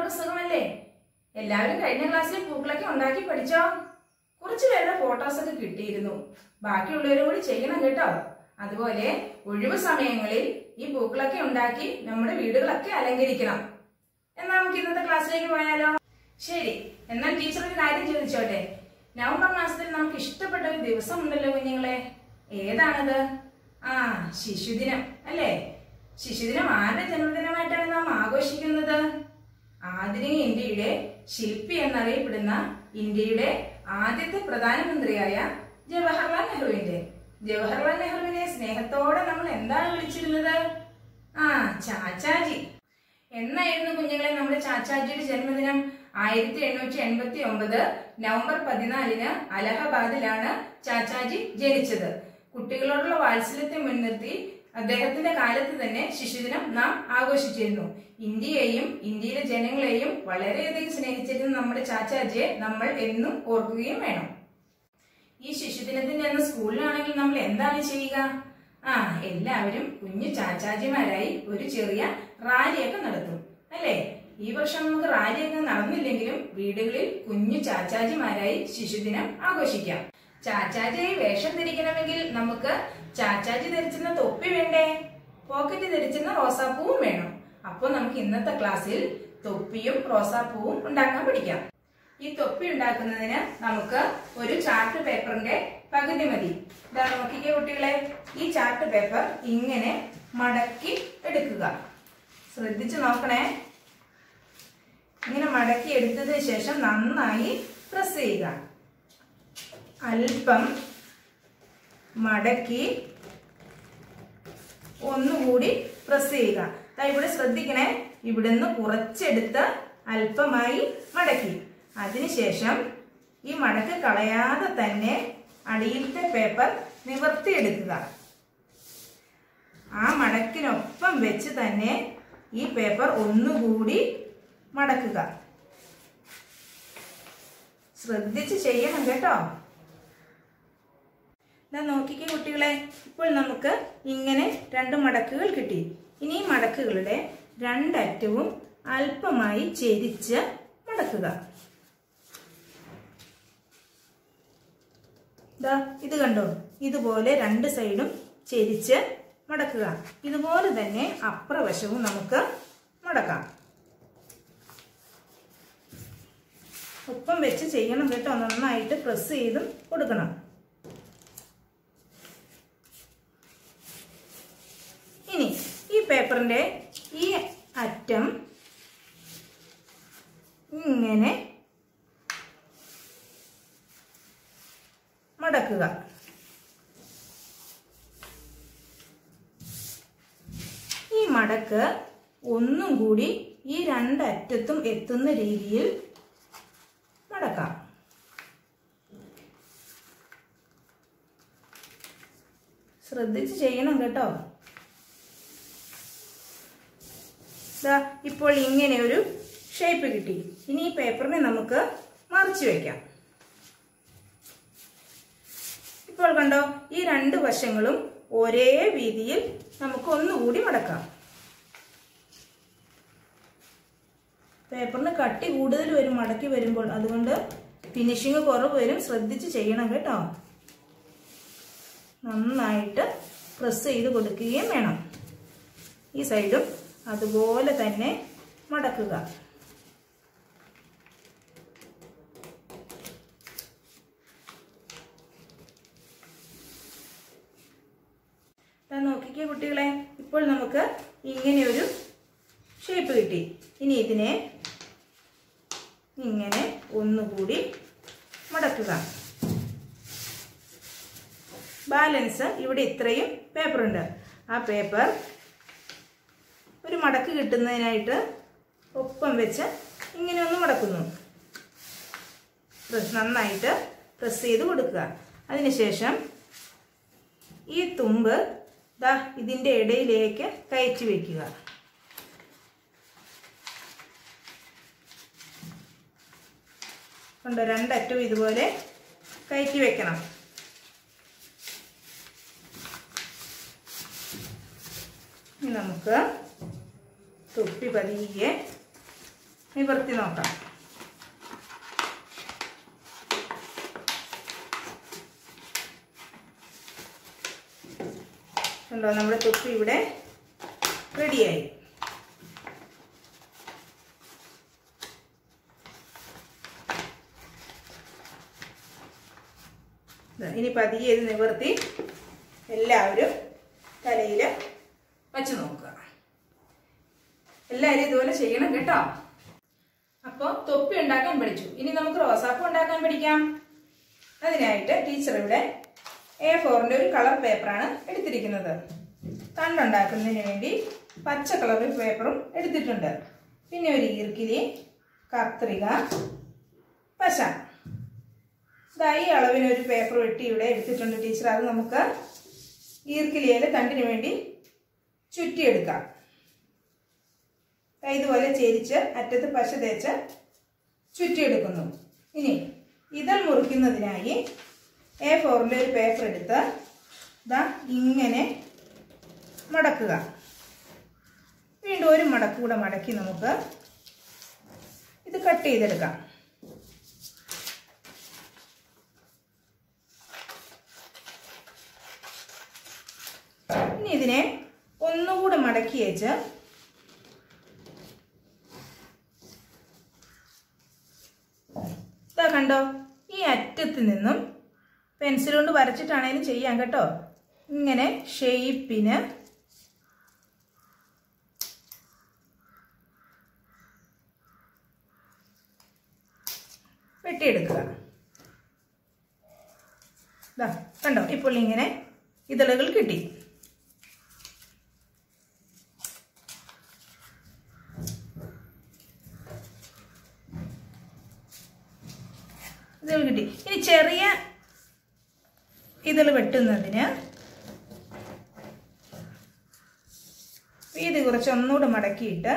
എല്ലാവർക്കും സുഖമല്ലേ എല്ലാവരും കഴിഞ്ഞ ക്ലാസ്സിൽ പൂക്കളൊക്കെ ഉണ്ടാക്കി പഠിച്ചോ കുറച്ചു പേരുടെ ഫോട്ടോസ് ഒക്കെ കിട്ടിയിരുന്നു ബാക്കിയുള്ളവരും കൂടി ചെയ്യണം കേട്ടോ അതുപോലെ ഒഴിവു സമയങ്ങളിൽ ഈ പൂക്കളൊക്കെ ഉണ്ടാക്കി നമ്മുടെ വീടുകളൊക്കെ അലങ്കരിക്കണം എന്നാ നമുക്ക് ഇന്നത്തെ ക്ലാസ്സിലേക്ക് പോയാലോ ശരി എന്നാൽ ടീച്ചർ ഒരു കാര്യം ചോദിച്ചോട്ടെ നവംബർ മാസത്തിൽ നമുക്ക് ഇഷ്ടപ്പെട്ട ഒരു ദിവസം ഉണ്ടല്ലോ കുഞ്ഞുങ്ങളെ ഏതാണത് ആ ശിശുദിനം അല്ലേ ശിശുദിനം ആരുടെ ജന്മദിനമായിട്ടാണ് നാം ആഘോഷിക്കുന്നത് ആധുനിക ഇന്ത്യയുടെ ശില്പി എന്നറിയപ്പെടുന്ന ഇന്ത്യയുടെ ആദ്യത്തെ പ്രധാനമന്ത്രിയായ ജവഹർലാൽ നെഹ്റുവിന്റെ ജവഹർലാൽ നെഹ്റുവിനെ സ്നേഹത്തോടെ നമ്മൾ എന്താണ് വിളിച്ചിരുന്നത് ആ ചാച്ചാജി എന്നായിരുന്നു കുഞ്ഞുങ്ങളെ നമ്മുടെ ചാച്ചാജിയുടെ ജന്മദിനം ആയിരത്തി എണ്ണൂറ്റി എൺപത്തി ഒമ്പത് നവംബർ പതിനാലിന് അലഹബാദിലാണ് ചാച്ചാജി ജനിച്ചത് കുട്ടികളോടുള്ള വാത്സല്യത്തെ മുൻനിർത്തി അദ്ദേഹത്തിന്റെ കാലത്ത് തന്നെ ശിശുദിനം നാം ആഘോഷിച്ചിരുന്നു ഇന്ത്യയെയും ഇന്ത്യയിലെ ജനങ്ങളെയും വളരെയധികം സ്നേഹിച്ചിരുന്ന നമ്മുടെ ചാച്ചാജിയെ നമ്മൾ എന്നും ഓർക്കുകയും വേണം ഈ ശിശുദിനത്തിന്റെ അന്ന് സ്കൂളിലാണെങ്കിൽ നമ്മൾ എന്താണ് ചെയ്യുക ആ എല്ലാവരും കുഞ്ഞു ചാച്ചാജിമാരായി ഒരു ചെറിയ റാലിയൊക്കെ നടത്തും അല്ലേ ഈ വർഷം നമുക്ക് റാലിയൊക്കെ നടന്നില്ലെങ്കിലും വീടുകളിൽ കുഞ്ഞു ചാച്ചാജിമാരായി ശിശുദിനം ആഘോഷിക്കാം ചാച്ചാജിയായി വേഷം ധരിക്കണമെങ്കിൽ നമുക്ക് ചാച്ചാജി ധരിച്ചിരുന്ന തൊപ്പി വേണ്ടേ പോക്കറ്റ് ധരിച്ചിരുന്ന റോസാപ്പൂവും വേണം അപ്പോൾ നമുക്ക് ഇന്നത്തെ ക്ലാസ്സിൽ തൊപ്പിയും റോസാപ്പൂവും ഉണ്ടാക്കാൻ പഠിക്കാം ഈ തൊപ്പി ഉണ്ടാക്കുന്നതിന് നമുക്ക് ഒരു ചാർട്ട് പേപ്പറിന്റെ പകുതി മതി ഇതാ നോക്കിക്കേ കുട്ടികളെ ഈ ചാർട്ട് പേപ്പർ ഇങ്ങനെ മടക്കി എടുക്കുക ശ്രദ്ധിച്ചു നോക്കണേ ഇങ്ങനെ മടക്കി എടുത്തതിന് ശേഷം നന്നായി പ്രസ് ചെയ്യുക അല്പം മടക്കി ഒന്നുകൂടി പ്രസ് ചെയ്യുക ദാ ഇവിടെ ശ്രദ്ധിക്കണേ ഇവിടുന്ന് കുറച്ചെടുത്ത് അല്പമായി മടക്കി അതിനുശേഷം ഈ മടക്ക് കളയാതെ തന്നെ അടിയിലത്തെ പേപ്പർ നിവർത്തിയെടുക്കുക ആ മടക്കിനൊപ്പം വെച്ച് തന്നെ ഈ പേപ്പർ ഒന്നുകൂടി മടക്കുക ശ്രദ്ധിച്ച് ചെയ്യണം കേട്ടോ ഇതാ നോക്കിക്കേ കുട്ടികളെ ഇപ്പോൾ നമുക്ക് ഇങ്ങനെ രണ്ട് മടക്കുകൾ കിട്ടി ഇനി ഈ മടക്കുകളുടെ രണ്ടറ്റവും അല്പമായി ചെരിച്ച് മടക്കുക ദാ ഇത് കണ്ടോ ഇതുപോലെ രണ്ട് സൈഡും ചെരിച്ച് മടക്കുക ഇതുപോലെ തന്നെ അപ്രവശവും നമുക്ക് മടക്കാം ഒപ്പം വെച്ച് ചെയ്യണം കേട്ടോ നന്നായിട്ട് പ്രസ് ചെയ്തും കൊടുക്കണം ഇനി ഈ പേപ്പറിന്റെ ഈ അറ്റം ഇങ്ങനെ മടക്കുക ഈ മടക്ക് ഒന്നും കൂടി ഈ രണ്ടറ്റത്തും എത്തുന്ന രീതിയിൽ മടക്കാം ശ്രദ്ധിച്ച് ചെയ്യണം കേട്ടോ ദാ ഇപ്പോൾ ഇങ്ങനെ ഒരു ഷേപ്പ് കിട്ടി ഇനി ഈ പേപ്പറിനെ നമുക്ക് മറിച്ച് വെക്കാം ഇപ്പോൾ കണ്ടോ ഈ രണ്ട് വശങ്ങളും ഒരേ വീതിയിൽ നമുക്ക് ഒന്നുകൂടി മടക്കാം പേപ്പറിന് കട്ടി കൂടുതൽ വരും മടക്കി വരുമ്പോൾ അതുകൊണ്ട് ഫിനിഷിങ് കുറവ് വരും ശ്രദ്ധിച്ച് ചെയ്യണം കേട്ടോ നന്നായിട്ട് പ്രസ് ചെയ്ത് കൊടുക്കുകയും വേണം ഈ സൈഡും അതുപോലെ തന്നെ മടക്കുക നോക്കിക്കേ കുട്ടികളെ ഇപ്പോൾ നമുക്ക് ഇങ്ങനെ ഒരു ഷേപ്പ് കിട്ടി ഇനി ഇതിനെ ഇങ്ങനെ ഒന്നുകൂടി മടക്കുക ബാലൻസ് ഇവിടെ ഇത്രയും പേപ്പറുണ്ട് ആ പേപ്പർ ഒരു മടക്ക് കിട്ടുന്നതിനായിട്ട് ഒപ്പം വെച്ച് ഇങ്ങനെ ഒന്ന് മടക്കുന്നു പ്രസ് നന്നായിട്ട് പ്രസ് ചെയ്ത് കൊടുക്കുക അതിനുശേഷം ഈ തുമ്പ് ദാ ഇതിൻ്റെ ഇടയിലേക്ക് കയറ്റി വെക്കുക കൊണ്ട് രണ്ടറ്റവും ഇതുപോലെ കയറ്റി വെക്കണം ഇനി നമുക്ക് തൊപ്പി പതിയെ നിവർത്തി നോക്കാം കണ്ടോ നമ്മുടെ തൊപ്പി ഇവിടെ റെഡിയായി ദാ ഇനി പതിയെ ഇത് നിവർത്തി എല്ലാവരും തലയിൽ വച്ച് നോക്കുക എല്ലാവരും ഇതുപോലെ ചെയ്യണം കേട്ടോ അപ്പോൾ തൊപ്പി ഉണ്ടാക്കാൻ പഠിച്ചു ഇനി നമുക്ക് റോസാപ്പൂ ഉണ്ടാക്കാൻ പഠിക്കാം അതിനായിട്ട് ടീച്ചർ ഇവിടെ എ ഫോറിൻ്റെ ഒരു കളർ പേപ്പറാണ് എടുത്തിരിക്കുന്നത് തണ്ടുണ്ടാക്കുന്നതിന് വേണ്ടി പച്ച കളർ പേപ്പറും എടുത്തിട്ടുണ്ട് പിന്നെ ഒരു ഈർക്കിലി കത്രിക പശ ദാ ഈ അളവിന് ഒരു പേപ്പർ വെട്ടി ഇവിടെ എടുത്തിട്ടുണ്ട് ടീച്ചർ അത് നമുക്ക് ഈർക്കിലിയിലെ തണ്ടിന് വേണ്ടി ചുറ്റിയെടുക്കാം ദാ ഇതുപോലെ ചേരിച്ച് അറ്റത്ത് പശ തേച്ച് ചുറ്റിയെടുക്കുന്നു ഇനി ഇതൾ മുറിക്കുന്നതിനായി എ ഫോറിൻ്റെ ഒരു പേപ്പർ എടുത്ത് ദാ ഇങ്ങനെ മടക്കുക വീണ്ടും ഒരു മടക്ക് കൂടെ മടക്കി നമുക്ക് ഇത് കട്ട് ചെയ്തെടുക്കാം ഇനി ഇതിനെ ഒന്നുകൂടെ മടക്കി വെച്ച് ഇതാ കണ്ടോ ഈ അറ്റത്ത് നിന്നും പെൻസിൽ കൊണ്ട് വരച്ചിട്ടാണേലും ചെയ്യാം കേട്ടോ ഇങ്ങനെ ഷെയ്പ്പിന് വെട്ടിയെടുക്കുക ദാ കണ്ടോ ഇപ്പോൾ ഇങ്ങനെ ഇതളുകൾ കിട്ടി ഇതൾ കിട്ടി ഇനി ചെറിയ ഇതൾ വെട്ടുന്നതിന് വീതി കുറച്ച് ഒന്നുകൂടെ മടക്കിയിട്ട്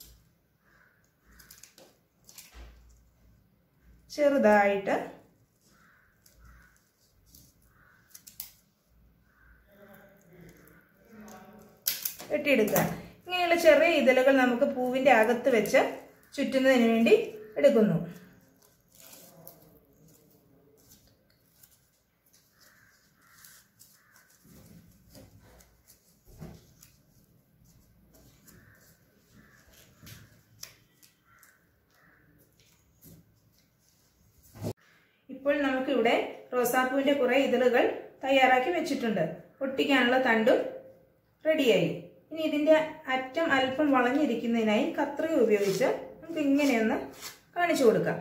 ചെറുതായിട്ട് വെട്ടിയെടുക്കുക ഇങ്ങനെയുള്ള ചെറിയ ഇതളുകൾ നമുക്ക് പൂവിൻ്റെ അകത്ത് വെച്ച് ചുറ്റുന്നതിന് വേണ്ടി എടുക്കുന്നു ഇപ്പോൾ നമുക്കിവിടെ റോസാപ്പൂവിൻ്റെ കുറേ ഇതളുകൾ തയ്യാറാക്കി വെച്ചിട്ടുണ്ട് ഒട്ടിക്കാനുള്ള തണ്ടും റെഡിയായി ഇനി ഇതിൻ്റെ അറ്റം അല്പം വളഞ്ഞിരിക്കുന്നതിനായി കത്രിക ഉപയോഗിച്ച് നമുക്ക് ഇങ്ങനെയൊന്ന് കാണിച്ചു കൊടുക്കാം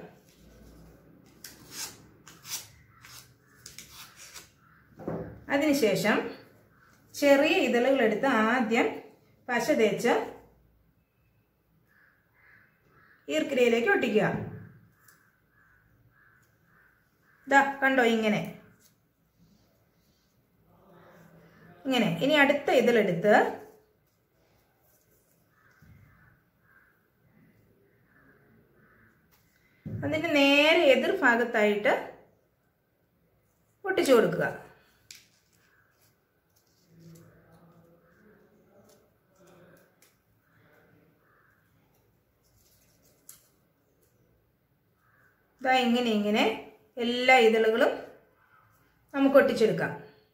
അതിനുശേഷം ചെറിയ ഇതളുകൾ എടുത്ത് ആദ്യം പശ തേച്ച് ഈർക്കിലയിലേക്ക് ഒട്ടിക്കുക ദാ കണ്ടോ ഇങ്ങനെ ഇങ്ങനെ ഇനി അടുത്ത ഇതിലെടുത്ത് അതിന്റെ നേരെ എതിർ ഭാഗത്തായിട്ട് ഒട്ടിച്ചു കൊടുക്കുക ഇതാ ഇങ്ങനെ ഇങ്ങനെ എല്ലാ ഇതളുകളും നമുക്ക് ഒട്ടിച്ചെടുക്കാം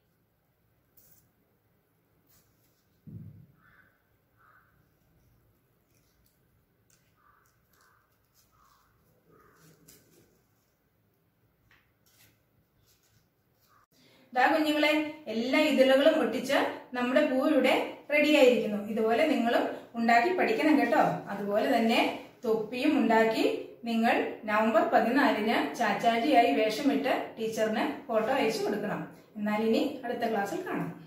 ദാ കുഞ്ഞുങ്ങളെ എല്ലാ ഇതളുകളും ഒട്ടിച്ച് നമ്മുടെ പൂ ഇവിടെ റെഡി ആയിരിക്കുന്നു ഇതുപോലെ നിങ്ങളും ഉണ്ടാക്കി പഠിക്കണം കേട്ടോ അതുപോലെ തന്നെ തൊപ്പിയും ഉണ്ടാക്കി നിങ്ങൾ നവംബർ പതിനാലിന് ചാച്ചാജിയായി വേഷമിട്ട് ടീച്ചറിന് ഫോട്ടോ അയച്ചു കൊടുക്കണം എന്നാൽ ഇനി അടുത്ത ക്ലാസ്സിൽ കാണാം